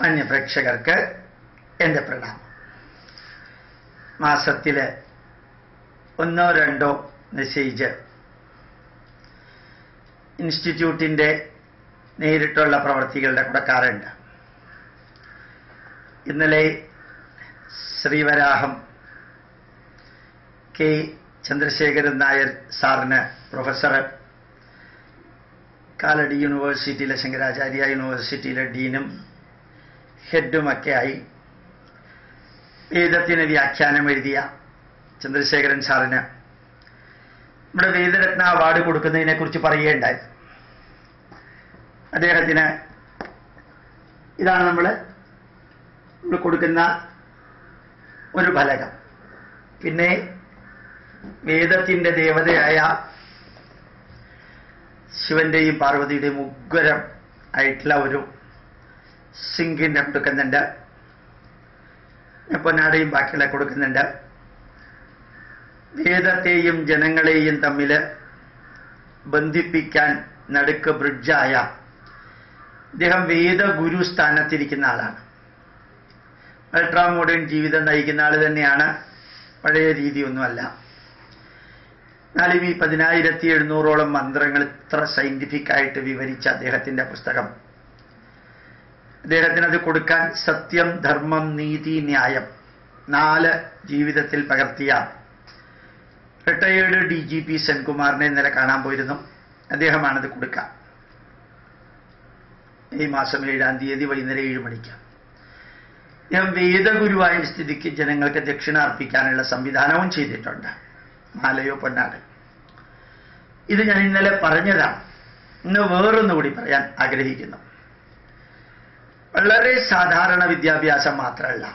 മാന്യപ്രേക്ഷകർക്ക് എൻ്റെ പ്രണാമം മാസത്തിൽ ഒന്നോ രണ്ടോ മെസ്സേജ് ഇൻസ്റ്റിറ്റ്യൂട്ടിൻ്റെ നേരിട്ടുള്ള പ്രവർത്തികളുടെ കൊടുക്കാറുണ്ട് ഇന്നലെ ശ്രീവരാഹം കെ ചന്ദ്രശേഖരൻ നായർ സാറിന് പ്രൊഫസർ കാലടി യൂണിവേഴ്സിറ്റിയിലെ ശങ്കരാചാര്യ യൂണിവേഴ്സിറ്റിയിലെ ഡീനും ഹെഡുമൊക്കെ ആയി വേദത്തിന് വ്യാഖ്യാനം എഴുതിയ ചന്ദ്രശേഖരൻ സാറിന് നമ്മുടെ വേദരത്ന അവാർഡ് കൊടുക്കുന്നതിനെ കുറിച്ച് പറയുകയുണ്ടായി അദ്ദേഹത്തിന് ഇതാണ് നമ്മൾ നമ്മൾ കൊടുക്കുന്ന ഒരു ഫലകം പിന്നെ വേദത്തിന്റെ ദേവതയായ ശിവന്റെയും പാർവതിയുടെയും ഉഗ്രം ആയിട്ടുള്ള ഒരു സിങ്കിന്റെ കൊടുക്കുന്നുണ്ട് പൊന്നാടയും ബാക്കിയുള്ള കൊടുക്കുന്നുണ്ട് വേദത്തെയും ജനങ്ങളെയും തമ്മിൽ ബന്ധിപ്പിക്കാൻ നടുക്ക് ബ്രിഡ്ജായ ഇദ്ദേഹം വേദഗുരു സ്ഥാനത്തിരിക്കുന്ന ആളാണ് അൾട്രാ മോഡേൺ ജീവിതം നയിക്കുന്ന ആൾ തന്നെയാണ് പഴയ രീതിയൊന്നുമല്ല എന്നാലും ഈ പതിനായിരത്തി എഴുന്നൂറോളം മന്ത്രങ്ങൾ ഇത്ര സയന്റിഫിക് ആയിട്ട് വിവരിച്ച അദ്ദേഹത്തിന്റെ പുസ്തകം അദ്ദേഹത്തിന് അത് കൊടുക്കാൻ സത്യം ധർമ്മം നീതി ന്യായം നാല് ജീവിതത്തിൽ പകർത്തിയ റിട്ടയേർഡ് ഡി ജി പി സെൻകുമാറിനെ ഇന്നലെ കാണാൻ പോയിരുന്നു അദ്ദേഹമാണത് കൊടുക്കുക ഈ മാസം ഏഴാം തീയതി വൈകുന്നേരം ഏഴ് മണിക്ക് അദ്ദേഹം വേദഗുരുവായ സ്ഥിതിക്ക് ജനങ്ങൾക്ക് ദക്ഷിണ അർപ്പിക്കാനുള്ള സംവിധാനവും ചെയ്തിട്ടുണ്ട് മാലയോ പൊന്നാട് ഇത് ഞാൻ ഇന്നലെ പറഞ്ഞതാണ് ഇന്ന് വേറൊന്നുകൂടി പറയാൻ ആഗ്രഹിക്കുന്നു വളരെ സാധാരണ വിദ്യാഭ്യാസം മാത്രമല്ല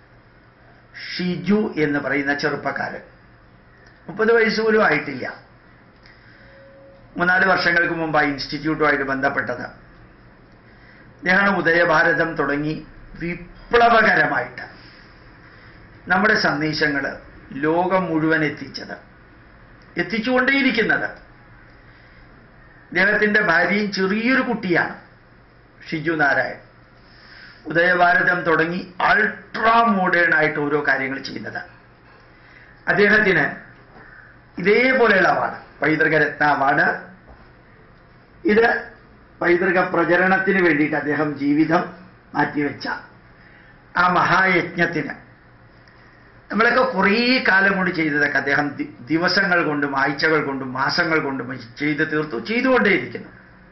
ഷിജു എന്ന് പറയുന്ന ചെറുപ്പക്കാരൻ മുപ്പത് വയസ്സ് പോലും ആയിട്ടില്ല മൂന്നാല് വർഷങ്ങൾക്ക് മുമ്പ് ആ ഇൻസ്റ്റിറ്റ്യൂട്ടുമായിട്ട് ബന്ധപ്പെട്ടത് അദ്ദേഹമാണ് ഉദയഭാരതം തുടങ്ങി വിപ്ലവകരമായിട്ട് നമ്മുടെ സന്ദേശങ്ങൾ ലോകം മുഴുവൻ എത്തിച്ചത് എത്തിച്ചുകൊണ്ടേയിരിക്കുന്നത് അദ്ദേഹത്തിന്റെ ഭാര്യയും ചെറിയൊരു കുട്ടിയാണ് ഷിജു നാരായൺ ഉദയഭാരതം തുടങ്ങി അൾട്രാ മോഡേൺ ആയിട്ട് ഓരോ കാര്യങ്ങൾ ചെയ്യുന്നത് അദ്ദേഹത്തിന് ഇതേപോലെയുള്ള അവാർഡ് പൈതൃക രത്ന അവാർഡ് ഇത് പൈതൃക പ്രചരണത്തിന് വേണ്ടിയിട്ട് അദ്ദേഹം ജീവിതം മാറ്റിവെച്ച ആ മഹായജ്ഞത്തിന് നമ്മളൊക്കെ കുറേ കാലം കൊണ്ട് ചെയ്തതൊക്കെ അദ്ദേഹം ദിവസങ്ങൾ കൊണ്ടും ആഴ്ചകൾ കൊണ്ടും മാസങ്ങൾ കൊണ്ടും ചെയ്തു തീർത്തു ചെയ്തുകൊണ്ടേയിരിക്കുന്നു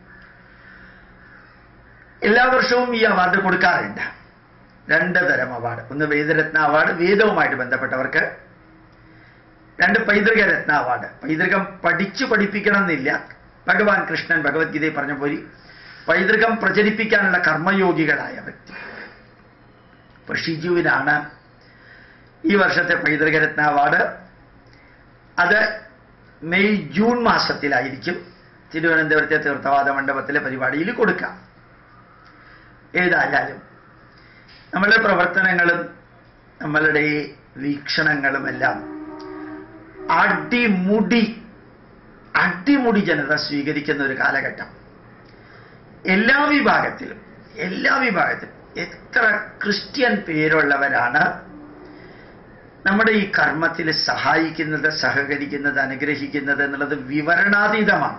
എല്ലാ വർഷവും ഈ അവാർഡ് കൊടുക്കാറുണ്ട് രണ്ട് തരം അവാർഡ് ഒന്ന് വേദരത്ന അവാർഡ് വേദവുമായിട്ട് ബന്ധപ്പെട്ടവർക്ക് രണ്ട് പൈതൃക രത്ന അവാർഡ് പൈതൃകം പഠിച്ചു പഠിപ്പിക്കണം എന്നില്ല ഭഗവാൻ കൃഷ്ണൻ ഭഗവത്ഗീതയിൽ പറഞ്ഞ പോലെ പൈതൃകം പ്രചരിപ്പിക്കാനുള്ള കർമ്മയോഗികളായ വ്യക്തി ഇപ്പൊ ഷിജുവിനാണ് ഈ വർഷത്തെ പൈതൃക രത്ന അവാർഡ് അത് മെയ് ജൂൺ മാസത്തിലായിരിക്കും തിരുവനന്തപുരത്തെ തീർത്ഥവാദ മണ്ഡപത്തിലെ പരിപാടിയിൽ കൊടുക്കാം ഏതായാലും നമ്മളുടെ പ്രവർത്തനങ്ങളും നമ്മളുടെ വീക്ഷണങ്ങളുമെല്ലാം അടിമുടി അടിമുടി ജനത സ്വീകരിക്കുന്ന ഒരു കാലഘട്ടം എല്ലാ വിഭാഗത്തിലും എല്ലാ വിഭാഗത്തിലും എത്ര ക്രിസ്ത്യൻ പേരുള്ളവരാണ് നമ്മുടെ ഈ കർമ്മത്തിൽ സഹായിക്കുന്നത് സഹകരിക്കുന്നത് അനുഗ്രഹിക്കുന്നത് എന്നുള്ളത് വിവരണാതീതമാണ്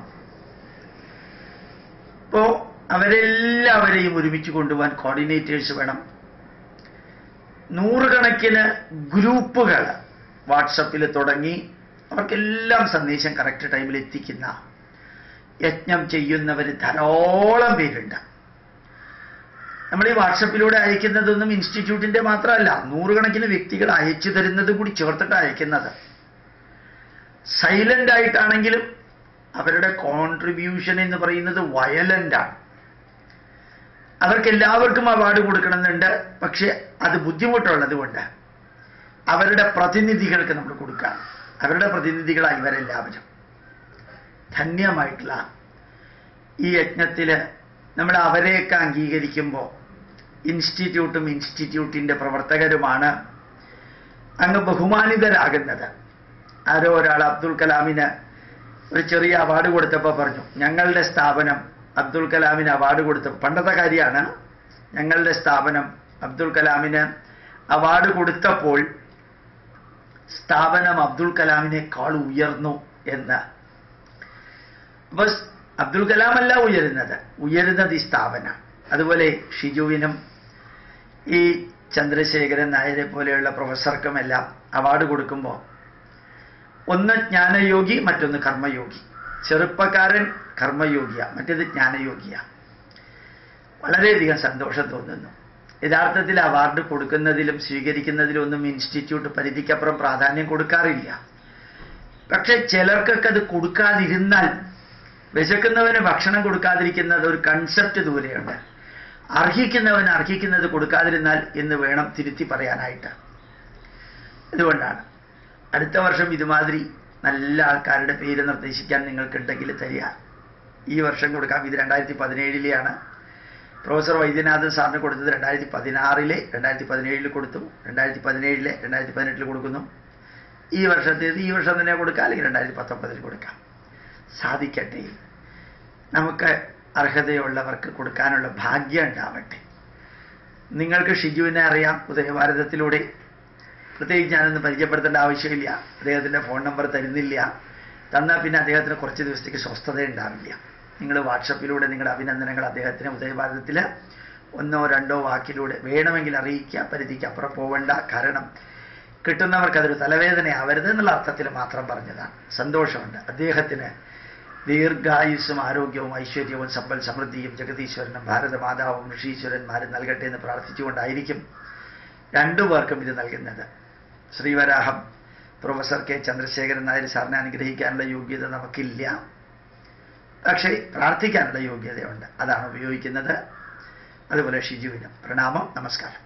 ഇപ്പോ അവരെല്ലാവരെയും ഒരുമിച്ച് കൊണ്ടുപോകാൻ കോർഡിനേറ്റേഴ്സ് വേണം നൂറുകണക്കിന് ഗ്രൂപ്പുകൾ വാട്സപ്പിൽ തുടങ്ങി അവർക്കെല്ലാം സന്ദേശം കറക്റ്റ് ടൈമിൽ എത്തിക്കുന്ന യജ്ഞം ചെയ്യുന്നവർ ധാരാളം പേരുണ്ട് നമ്മൾ ഈ വാട്സപ്പിലൂടെ അയക്കുന്നതൊന്നും ഇൻസ്റ്റിറ്റ്യൂട്ടിന്റെ മാത്രമല്ല നൂറുകണക്കിന് വ്യക്തികൾ അയച്ചു തരുന്നത് കൂടി ചേർത്തിട്ട് അയക്കുന്നത് സൈലന്റ് ആയിട്ടാണെങ്കിലും അവരുടെ കോൺട്രിബ്യൂഷൻ എന്ന് പറയുന്നത് വയലന്റ് ആണ് അവർക്ക് എല്ലാവർക്കും അവാർഡ് കൊടുക്കണമെന്നുണ്ട് പക്ഷെ അത് ബുദ്ധിമുട്ടുള്ളത് കൊണ്ട് അവരുടെ പ്രതിനിധികൾക്ക് നമ്മൾ കൊടുക്കാം അവരുടെ പ്രതിനിധികളായി ഇവരെല്ലാവരും ധന്യമായിട്ടുള്ള ഈ യജ്ഞത്തിൽ നമ്മൾ അവരെയൊക്കെ അംഗീകരിക്കുമ്പോൾ ഇൻസ്റ്റിറ്റ്യൂട്ടും ഇൻസ്റ്റിറ്റ്യൂട്ടിൻ്റെ പ്രവർത്തകരുമാണ് അങ്ങ് ബഹുമാനിതരാകുന്നത് ആരോ ഒരാൾ അബ്ദുൽ കലാമിന് ഒരു ചെറിയ അവാർഡ് കൊടുത്തപ്പോൾ പറഞ്ഞു ഞങ്ങളുടെ സ്ഥാപനം അബ്ദുൽ കലാമിന് അവാർഡ് കൊടുത്ത പണ്ടത്തെ കാര്യമാണ് ഞങ്ങളുടെ സ്ഥാപനം അബ്ദുൽ കലാമിന് അവാർഡ് കൊടുത്തപ്പോൾ സ്ഥാപനം അബ്ദുൽ കലാമിനേക്കാൾ ഉയർന്നു എന്ന് അപ്പൊ സ് അബ്ദുൽ കലാമല്ല ഉയരുന്നത് ഉയരുന്നത് ഈ സ്ഥാപനം അതുപോലെ ഷിജുവിനും ഈ ചന്ദ്രശേഖരൻ നായരെ പോലെയുള്ള പ്രൊഫസർക്കുമെല്ലാം അവാർഡ് കൊടുക്കുമ്പോൾ ഒന്ന് ജ്ഞാനയോഗി മറ്റൊന്ന് കർമ്മയോഗി ചെറുപ്പക്കാരൻ കർമ്മയോഗിയ മറ്റേത് ജ്ഞാനയോഗിയ വളരെയധികം സന്തോഷം തോന്നുന്നു യഥാർത്ഥത്തിൽ അവാർഡ് കൊടുക്കുന്നതിലും സ്വീകരിക്കുന്നതിലും ഒന്നും ഇൻസ്റ്റിറ്റ്യൂട്ട് പരിധിക്കപ്പുറം പ്രാധാന്യം കൊടുക്കാറില്ല പക്ഷെ ചിലർക്കൊക്കെ അത് കൊടുക്കാതിരുന്നാൽ വിശക്കുന്നവന് ഭക്ഷണം കൊടുക്കാതിരിക്കുന്നത് ഒരു കൺസെപ്റ്റ് ദൂരെയുണ്ട് അർഹിക്കുന്നവന് അർഹിക്കുന്നത് കൊടുക്കാതിരുന്നാൽ എന്ന് വേണം തിരുത്തി പറയാനായിട്ട് അതുകൊണ്ടാണ് അടുത്ത വർഷം ഇതുമാതിരി നല്ല ആൾക്കാരുടെ പേര് നിർദ്ദേശിക്കാൻ നിങ്ങൾക്കുണ്ടെങ്കിൽ തരിക ഈ വർഷം കൊടുക്കാം ഇത് രണ്ടായിരത്തി പതിനേഴിലെയാണ് പ്രൊഫസർ വൈദ്യനാഥൻ സാറിന് കൊടുത്തത് രണ്ടായിരത്തി പതിനാറിലെ രണ്ടായിരത്തി പതിനേഴിൽ കൊടുത്തു രണ്ടായിരത്തി പതിനേഴിലെ രണ്ടായിരത്തി പതിനെട്ടിൽ കൊടുക്കുന്നു ഈ വർഷത്തേത് ഈ വർഷം തന്നെ കൊടുക്കാം അല്ലെങ്കിൽ രണ്ടായിരത്തി പത്തൊമ്പതിൽ കൊടുക്കാം സാധിക്കട്ടെ നമുക്ക് അർഹതയുള്ളവർക്ക് കൊടുക്കാനുള്ള ഭാഗ്യം ഉണ്ടാവട്ടെ നിങ്ങൾക്ക് ഷിജുവിനെ അറിയാം ഉദയഭാരതത്തിലൂടെ പ്രത്യേകിച്ച് ഞാനൊന്ന് പരിചയപ്പെടുത്തേണ്ട ആവശ്യമില്ല അദ്ദേഹത്തിൻ്റെ ഫോൺ നമ്പർ തരുന്നില്ല തന്നാൽ പിന്നെ അദ്ദേഹത്തിന് കുറച്ച് ദിവസത്തേക്ക് സ്വസ്ഥത ഉണ്ടാവില്ല നിങ്ങൾ വാട്സപ്പിലൂടെ നിങ്ങളുടെ അഭിനന്ദനങ്ങൾ അദ്ദേഹത്തിന് ഉദയഭാരതത്തിൽ ഒന്നോ രണ്ടോ വാക്കിലൂടെ വേണമെങ്കിൽ അറിയിക്കുക പരിധിക്ക് അപ്പുറം പോവേണ്ട കാരണം കിട്ടുന്നവർക്ക് അതൊരു തലവേദനയാവരുത് എന്നുള്ള അർത്ഥത്തിൽ മാത്രം പറഞ്ഞതാണ് സന്തോഷമുണ്ട് അദ്ദേഹത്തിന് ദീർഘായുസ്സും ആരോഗ്യവും ഐശ്വര്യവും സമ്പൽ സമൃദ്ധിയും ജഗതീശ്വരനും ഭാരതമാതാവും ഋഷീശ്വരന്മാരും നൽകട്ടെ എന്ന് പ്രാർത്ഥിച്ചുകൊണ്ടായിരിക്കും രണ്ടു പേർക്കും ഇത് നൽകുന്നത് ശ്രീവരാഹം പ്രൊഫസർ കെ ചന്ദ്രശേഖരൻ നായർ സാറിനെ അനുഗ്രഹിക്കാനുള്ള യോഗ്യത നമുക്കില്ല പക്ഷേ പ്രാർത്ഥിക്കാനുള്ള യോഗ്യതയുണ്ട് അതാണ് ഉപയോഗിക്കുന്നത് അതുപോലെ ഷിജുവിനും പ്രണാമം നമസ്കാരം